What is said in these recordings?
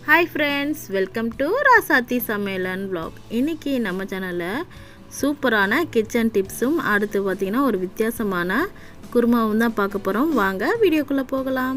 hi friends welcome to Rasathi சமையலன் vlog இன்னைக்கு நம்ம சேனலில் சூப்பரான கிச்சன் டிப்ஸும் அடுத்து பார்த்திங்கன்னா ஒரு வித்தியாசமான குருமாவும் தான் பார்க்க போகிறோம் வாங்க வீடியோக்குள்ளே போகலாம்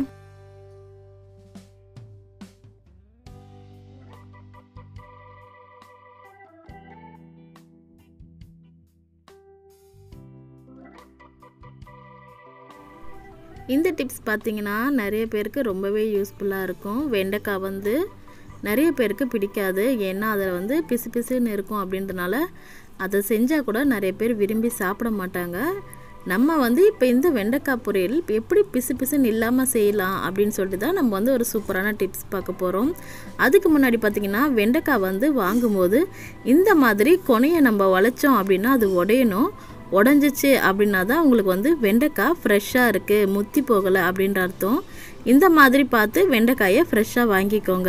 இந்த டிப்ஸ் பார்த்திங்கன்னா நிறைய பேருக்கு ரொம்பவே யூஸ்ஃபுல்லாக இருக்கும் வெண்டைக்காய் வந்து நிறைய பேருக்கு பிடிக்காது ஏன்னா அதில் வந்து பிசு பிசுன்னு இருக்கும் அப்படின்றனால அதை செஞ்சால் கூட நிறைய பேர் விரும்பி சாப்பிட மாட்டாங்க நம்ம வந்து இப்போ இந்த வெண்டைக்காய் பொரியல் எப்படி பிசு பிசுன்னு இல்லாமல் செய்யலாம் அப்படின்னு சொல்லிட்டு தான் நம்ம வந்து ஒரு சூப்பரான டிப்ஸ் பார்க்க போகிறோம் அதுக்கு முன்னாடி பார்த்திங்கன்னா வெண்டைக்காய் வந்து வாங்கும்போது இந்த மாதிரி கொனையை நம்ம வளைச்சோம் அப்படின்னா அது உடையணும் உடஞ்சிச்சு அப்படின்னா தான் உங்களுக்கு வந்து வெண்டைக்காய் ஃப்ரெஷ்ஷாக இருக்குது முத்தி போகலை அப்படின்ற அர்த்தம் இந்த மாதிரி பார்த்து வெண்டைக்காயை ஃப்ரெஷ்ஷாக வாங்கிக்கோங்க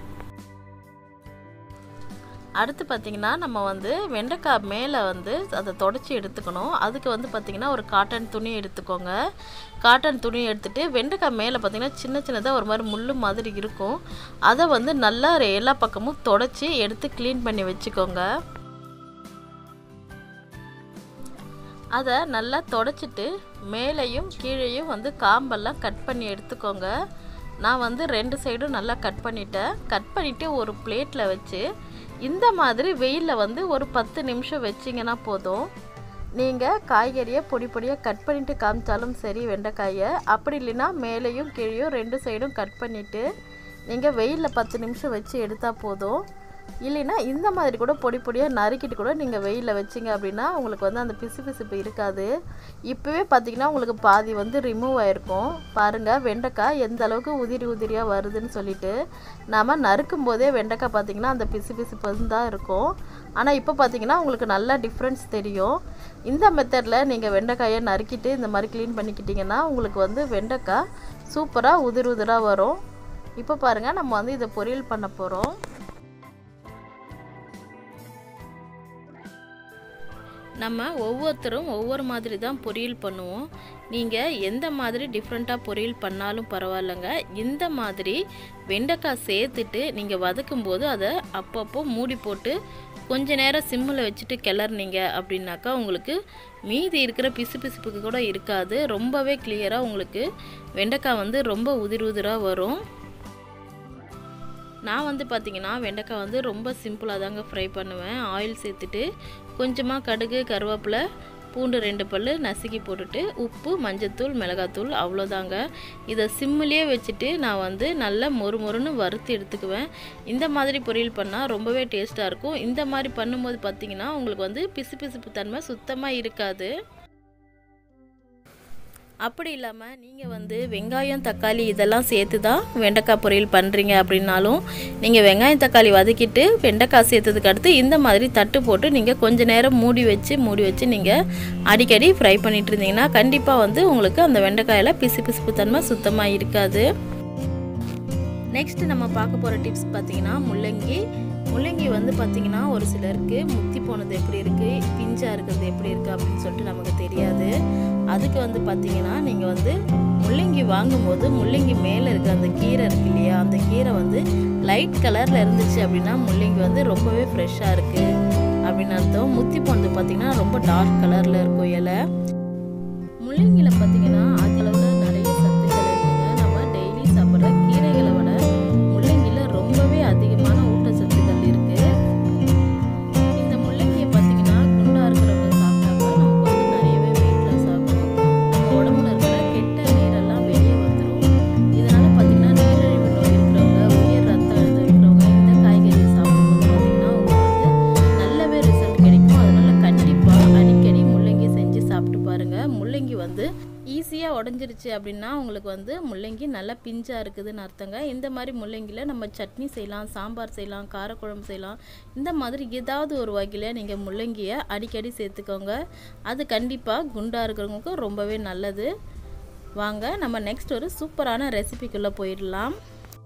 அடுத்து பார்த்திங்கன்னா நம்ம வந்து வெண்டைக்காய் மேலே வந்து அதை தொடச்சி எடுத்துக்கணும் அதுக்கு வந்து பார்த்திங்கன்னா ஒரு காட்டன் துணி எடுத்துக்கோங்க காட்டன் துணி எடுத்துகிட்டு வெண்டைக்காய் மேலே பார்த்திங்கன்னா சின்ன சின்னதாக ஒரு மாதிரி முள் மாதிரி இருக்கும் அதை வந்து நல்லா எல்லா பக்கமும் தொடச்சி எடுத்து க்ளீன் பண்ணி வச்சுக்கோங்க அதை நல்லா தொடச்சிட்டு மேலேயும் கீழேயும் வந்து காம்பெல்லாம் கட் பண்ணி எடுத்துக்கோங்க நான் வந்து ரெண்டு சைடும் நல்லா கட் பண்ணிட்டேன் கட் பண்ணிவிட்டு ஒரு பிளேட்டில் வச்சு இந்த மாதிரி வெயிலில் வந்து ஒரு பத்து நிமிஷம் வச்சிங்கன்னா போதும் நீங்கள் காய்கறியை பொடி பொடியாக கட் பண்ணிவிட்டு காமிச்சாலும் சரி வெண்டைக்காயை அப்படி இல்லைன்னா மேலேயும் கீழேயும் ரெண்டு சைடும் கட் பண்ணிவிட்டு நீங்கள் வெயிலில் பத்து நிமிஷம் வச்சு எடுத்தால் போதும் இல்லைன்னா இந்த மாதிரி கூட பொடி பொடியாக நறுக்கிட்டு கூட நீங்கள் வெயிலில் வச்சிங்க அப்படின்னா உங்களுக்கு வந்து அந்த பிசு பிசுப்பு இருக்காது இப்போவே பார்த்தீங்கன்னா உங்களுக்கு பாதி வந்து ரிமூவ் ஆகிருக்கும் பாருங்கள் வெண்டைக்காய் எந்த அளவுக்கு உதிரி உதிரியாக வருதுன்னு சொல்லிட்டு நாம் நறுக்கும் போதே வெண்டைக்காய் பார்த்திங்கன்னா அந்த பிசு பிசுப்பு வந்து தான் இருக்கும் ஆனால் இப்போ பார்த்தீங்கன்னா உங்களுக்கு நல்லா டிஃப்ரென்ஸ் தெரியும் இந்த மெத்தடில் நீங்கள் வெண்டைக்காயை நறுக்கிட்டு இந்த மாதிரி க்ளீன் பண்ணிக்கிட்டிங்கன்னா உங்களுக்கு வந்து வெண்டைக்காய் சூப்பராக உதிர் உதிராக வரும் இப்போ பாருங்கள் நம்ம வந்து இதை பொரியல் பண்ண போகிறோம் நம்ம ஒவ்வொருத்தரும் ஒவ்வொரு மாதிரி தான் பொரியல் பண்ணுவோம் நீங்கள் எந்த மாதிரி டிஃப்ரெண்ட்டாக பொரியல் பண்ணாலும் பரவாயில்லைங்க இந்த மாதிரி வெண்டைக்காய் சேர்த்துட்டு நீங்கள் வதக்கும் போது அதை அப்பப்போ மூடி போட்டு கொஞ்ச நேரம் சிம்மில் வச்சுட்டு கிளறினீங்க அப்படின்னாக்கா உங்களுக்கு மீதி இருக்கிற பிசு பிசுப்புக்கு கூட இருக்காது ரொம்பவே கிளியராக உங்களுக்கு வெண்டைக்காய் வந்து ரொம்ப உதிர் உதிராக வரும் நான் வந்து பார்த்திங்கன்னா வெண்டைக்காய் வந்து ரொம்ப சிம்பிளாக தாங்க ஃப்ரை பண்ணுவேன் ஆயில் சேர்த்துட்டு கொஞ்சமாக கடுகு கருவேப்பிலை பூண்டு ரெண்டு பல் நசுக்கி போட்டுட்டு உப்பு மஞ்சத்தூள் மிளகாத்தூள் அவ்வளோதாங்க இதை சிம்மிலே வச்சுட்டு நான் வந்து நல்லா மொறு மொறுன்னு வறுத்து எடுத்துக்குவேன் இந்த மாதிரி பொரியல் பண்ணால் ரொம்பவே டேஸ்ட்டாக இருக்கும் இந்த மாதிரி பண்ணும்போது பார்த்திங்கன்னா உங்களுக்கு வந்து பிசு பிசுப்பு தன்மை சுத்தமாக இருக்காது அப்படி இல்லாமல் நீங்கள் வந்து வெங்காயம் தக்காளி இதெல்லாம் சேர்த்து தான் வெண்டைக்காய் பொரியல் பண்ணுறீங்க அப்படின்னாலும் நீங்கள் வெங்காயம் தக்காளி வதக்கிட்டு வெண்டைக்காய் சேர்த்ததுக்கு அடுத்து இந்த மாதிரி தட்டு போட்டு நீங்கள் கொஞ்ச நேரம் மூடி வச்சு மூடி வச்சு நீங்கள் அடிக்கடி ஃப்ரை பண்ணிட்டு இருந்தீங்கன்னா கண்டிப்பாக வந்து உங்களுக்கு அந்த வெண்டைக்காயில் பிசு பிசுப்பு தன்மை சுத்தமாக இருக்காது நெக்ஸ்ட் நம்ம பார்க்க போகிற டிப்ஸ் பார்த்தீங்கன்னா முள்ளங்கி முள்ளங்கி வந்து பார்த்திங்கன்னா ஒரு சிலருக்கு முத்தி போனது எப்படி இருக்குது பிஞ்சாக இருக்கிறது எப்படி இருக்குது அப்படின்னு சொல்லிட்டு நமக்கு தெரியாது அதுக்கு வந்து பார்த்திங்கன்னா நீங்கள் வந்து முள்ளங்கி வாங்கும்போது முள்ளங்கி மேலே இருக்கிற அந்த கீரை இருக்கு இல்லையா அந்த கீரை வந்து லைட் கலரில் இருந்துச்சு அப்படின்னா முள்ளங்கி வந்து ரொம்பவே ஃப்ரெஷ்ஷாக இருக்குது அப்படின்னு அர்த்தம் முத்தி போனது பார்த்திங்கன்னா ரொம்ப டார்க் கலரில் இருக்கும் இலை முள்ளங்கியில் பார்த்திங்கன்னா அதிகளவில் நிறைய சத்துக்கள் இருக்குங்க நம்ம டெய்லி சாப்பிட்ற கீரைகளை விட முள்ளங்கியில் ரொம்பவே அதிகமான ஊட்டச்சத்துக்கள் இருக்குது இந்த முள்ளங்கியை பார்த்திங்கன்னா குண்டாக இருக்கிறவங்க சாப்பிட்டாக்கா நமக்கு வந்து நிறையவே வெயிட் லாஸ் ஆகும் நம்ம உடம்புல இருக்கிற கெட்ட நீரெல்லாம் வெளியே வந்துடும் இதனால் பார்த்திங்கன்னா நீரிழிவு நோய் இருக்கிறவங்க உயர் ரத்த அழுத்தம் இருக்கிறவங்க இந்த காய்கறியை சாப்பிடும்போது பார்த்திங்கன்னா உங்களுக்கு வந்து நல்லாவே ரிசல்ட் கிடைக்கும் அதனால் கண்டிப்பாக அடிக்கடி முள்ளங்கி செஞ்சு சாப்பிட்டு பாருங்கள் முள்ளங்கி வந்து ஈஸியாக உடஞ்சிருச்சு அப்படின்னா உங்களுக்கு வந்து முள்ளங்கி நல்லா பிஞ்சாக இருக்குதுன்னு அர்த்தங்க இந்த மாதிரி முள்ளங்கியில் நம்ம சட்னி செய்யலாம் சாம்பார் செய்யலாம் காரக்குழம்பு செய்யலாம் இந்த மாதிரி ஏதாவது ஒரு வகையில் நீங்கள் முள்ளங்கியை அடிக்கடி சேர்த்துக்கோங்க அது கண்டிப்பாக குண்டாக இருக்கிறவங்களுக்கு ரொம்பவே நல்லது வாங்க நம்ம நெக்ஸ்ட் ஒரு சூப்பரான ரெசிபிக்குள்ளே போயிடலாம்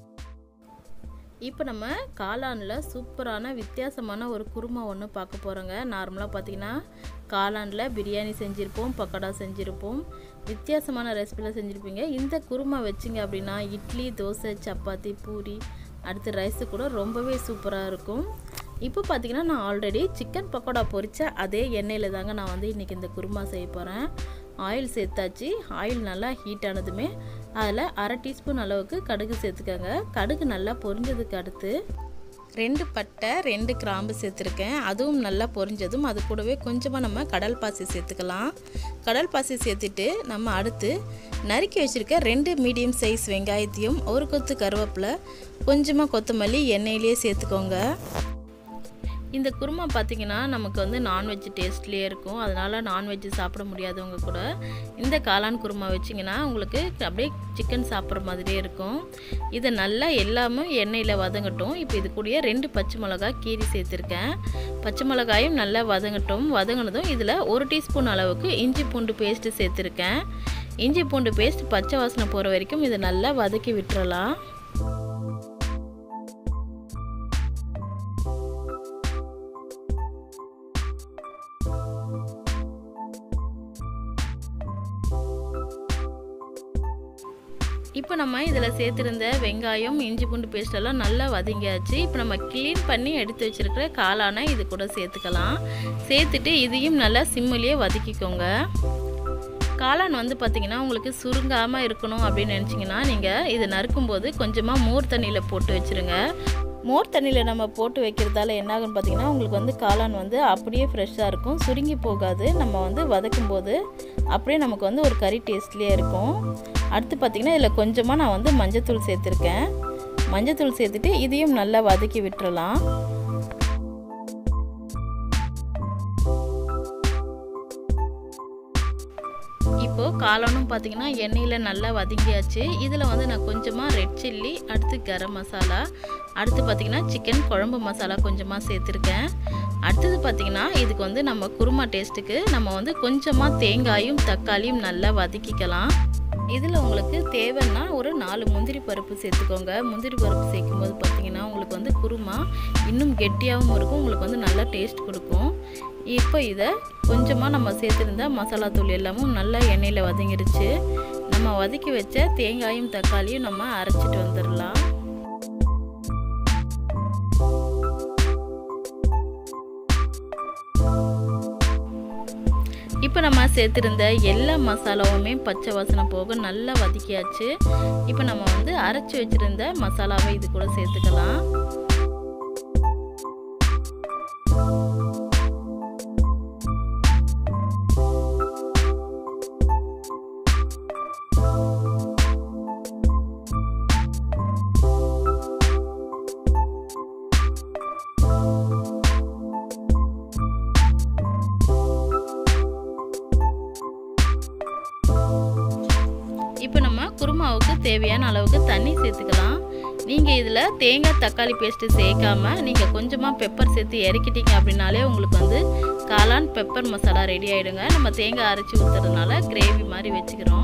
இப்போ நம்ம காளானில் சூப்பரான வித்தியாசமான ஒரு குருமா ஒன்று பார்க்க போகிறோங்க நார்மலாக பார்த்திங்கன்னா காளானில் பிரியாணி செஞ்சுருப்போம் பக்கோடா செஞ்சுருப்போம் வித்தியாசமான ரெசிபியில் செஞ்சுருப்பீங்க இந்த குருமா வச்சிங்க அப்படின்னா இட்லி தோசை சப்பாத்தி பூரி அடுத்து ரைஸு கூட ரொம்பவே சூப்பராக இருக்கும் இப்போ பார்த்தீங்கன்னா நான் ஆல்ரெடி சிக்கன் பக்கோடா பொரித்த அதே எண்ணெயில் தாங்க நான் வந்து இன்றைக்கி இந்த குருமா செய்ய போகிறேன் ஆயில் சேர்த்தாச்சு ஆயில் நல்லா ஹீட் ஆனதுமே அதில் அரை டீஸ்பூன் அளவுக்கு கடுகு சேர்த்துக்கோங்க கடுகு நல்லா பொரிஞ்சதுக்கு அடுத்து ரெண்டு பட்டை ரெண்டு கிராம்பு சேர்த்துருக்கேன் அதுவும் நல்லா பொரிஞ்சதும் அது கூடவே கொஞ்சமாக நம்ம கடல் பாசி சேர்த்துக்கலாம் கடல் பாசி சேர்த்துட்டு நம்ம அடுத்து நறுக்கி வச்சுருக்க ரெண்டு மீடியம் சைஸ் வெங்காயத்தையும் ஒரு கொத்து கருவேப்பிலை கொஞ்சமாக கொத்தமல்லி எண்ணெயிலே சேர்த்துக்கோங்க இந்த குருமா பார்த்திங்கன்னா நமக்கு வந்து நான்வெஜ் டேஸ்ட்லேயே இருக்கும் அதனால் நான்வெஜ் சாப்பிட முடியாதவங்க கூட இந்த காளான் குருமா வச்சிங்கன்னா உங்களுக்கு அப்படியே சிக்கன் சாப்பிட்ற மாதிரியே இருக்கும் இதை நல்லா எல்லாமே எண்ணெயில் வதங்கட்டும் இப்போ இது கூடயே ரெண்டு பச்சை மிளகாய் கீரி சேர்த்துருக்கேன் பச்சை மிளகாயும் நல்லா வதங்கட்டும் வதங்கினதும் இதில் ஒரு டீஸ்பூன் அளவுக்கு இஞ்சி பூண்டு பேஸ்ட்டு சேர்த்துருக்கேன் இஞ்சி பூண்டு பேஸ்ட் பச்சை வாசனை போகிற வரைக்கும் இதை நல்லா வதக்கி விட்டுறலாம் இப்போ நம்ம இதில் சேர்த்துருந்த வெங்காயம் இஞ்சி பூண்டு பேஸ்டெல்லாம் நல்லா வதங்கியாச்சு இப்போ நம்ம க்ளீன் பண்ணி எடுத்து வச்சுருக்கிற காளானை இது கூட சேர்த்துக்கலாம் சேர்த்துட்டு இதையும் நல்லா சிம்மிலேயே வதக்கிக்கோங்க காளான் வந்து பார்த்திங்கன்னா உங்களுக்கு சுருங்காமல் இருக்கணும் அப்படின்னு நினச்சிங்கன்னா நீங்கள் இதை நறுக்கும்போது கொஞ்சமாக மோர் தண்ணியில் போட்டு வச்சுருங்க மோர் தண்ணியில் நம்ம போட்டு வைக்கிறதால என்ன ஆகுன்னு பார்த்தீங்கன்னா உங்களுக்கு வந்து காளான் வந்து அப்படியே ஃப்ரெஷ்ஷாக இருக்கும் சுருங்கி போகாது நம்ம வந்து வதக்கும் போது அப்படியே நமக்கு வந்து ஒரு கறி டேஸ்ட்லேயே இருக்கும் அடுத்து பார்த்திங்கன்னா இதில் கொஞ்சமாக நான் வந்து மஞ்சத்தூள் சேர்த்துருக்கேன் மஞ்சத்தூள் சேர்த்துட்டு இதையும் நல்லா வதக்கி விட்டுறலாம் இப்போது காளானும் பார்த்திங்கன்னா எண்ணெயில் நல்லா வதங்கியாச்சு இதில் வந்து நான் கொஞ்சமாக ரெட் சில்லி அடுத்து கரம் மசாலா அடுத்து பார்த்திங்கன்னா சிக்கன் குழம்பு மசாலா கொஞ்சமாக சேர்த்துருக்கேன் அடுத்தது பார்த்திங்கன்னா இதுக்கு வந்து நம்ம குருமா டேஸ்ட்டுக்கு நம்ம வந்து கொஞ்சமாக தேங்காயும் தக்காளியும் நல்லா வதக்கிக்கலாம் இதில் உங்களுக்கு தேவைன்னா ஒரு நாலு முந்திரி பருப்பு சேர்த்துக்கோங்க முந்திரி பருப்பு சேர்க்கும்போது பார்த்திங்கன்னா உங்களுக்கு வந்து குருமா இன்னும் கெட்டியாகவும் இருக்கும் உங்களுக்கு வந்து நல்லா டேஸ்ட் கொடுக்கும் இப்போ இதை கொஞ்சமாக நம்ம சேர்த்துருந்த மசாலா தூள் எல்லாமும் நல்லா எண்ணெயில் வதங்கிருச்சு நம்ம வதக்கி வச்ச தேங்காயும் தக்காளியும் நம்ம அரைச்சிட்டு வந்துடலாம் இப்போ நம்ம சேர்த்துருந்த எல்லா மசாலாவுமே பச்சை வாசனை போக நல்லா வதக்கியாச்சு இப்போ நம்ம வந்து அரைச்சி வச்சுருந்த மசாலாவை இது கூட சேர்த்துக்கலாம் இப்போ நம்ம குருமாவுக்கு தேவையான அளவுக்கு தண்ணி சேர்த்துக்கலாம் நீங்கள் இதில் தேங்காய் தக்காளி பேஸ்ட்டு சேர்க்காம நீங்கள் கொஞ்சமாக பெப்பர் சேர்த்து இறக்கிட்டீங்க அப்படின்னாலே உங்களுக்கு வந்து காளான் பெப்பர் மசாலா ரெடி ஆகிடுங்க நம்ம தேங்காய் அரைச்சி ஊற்றுறதுனால கிரேவி மாதிரி வச்சுக்கிறோம்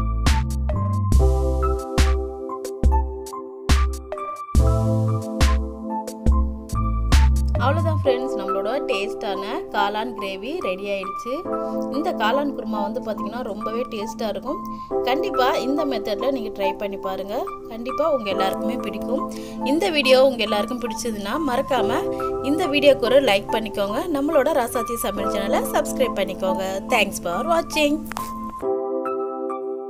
அவ்வளோதான் ஃப்ரெண்ட்ஸ் நம்மளோட டேஸ்ட்டான காளான் கிரேவி ரெடி ஆயிடுச்சு இந்த காளான் குருமா வந்து பார்த்திங்கன்னா ரொம்பவே டேஸ்ட்டாக இருக்கும் கண்டிப்பாக இந்த மெத்தடில் நீங்கள் ட்ரை பண்ணி பாருங்கள் கண்டிப்பாக உங்கள் எல்லாருக்குமே பிடிக்கும் இந்த வீடியோ உங்கள் எல்லாருக்கும் பிடிச்சதுன்னா மறக்காமல் இந்த வீடியோக்கு ஒரு லைக் பண்ணிக்கோங்க நம்மளோட ராசாத்தி சமையல் சேனலை சப்ஸ்கிரைப் பண்ணிக்கோங்க தேங்க்ஸ் ஃபார் வாட்சிங்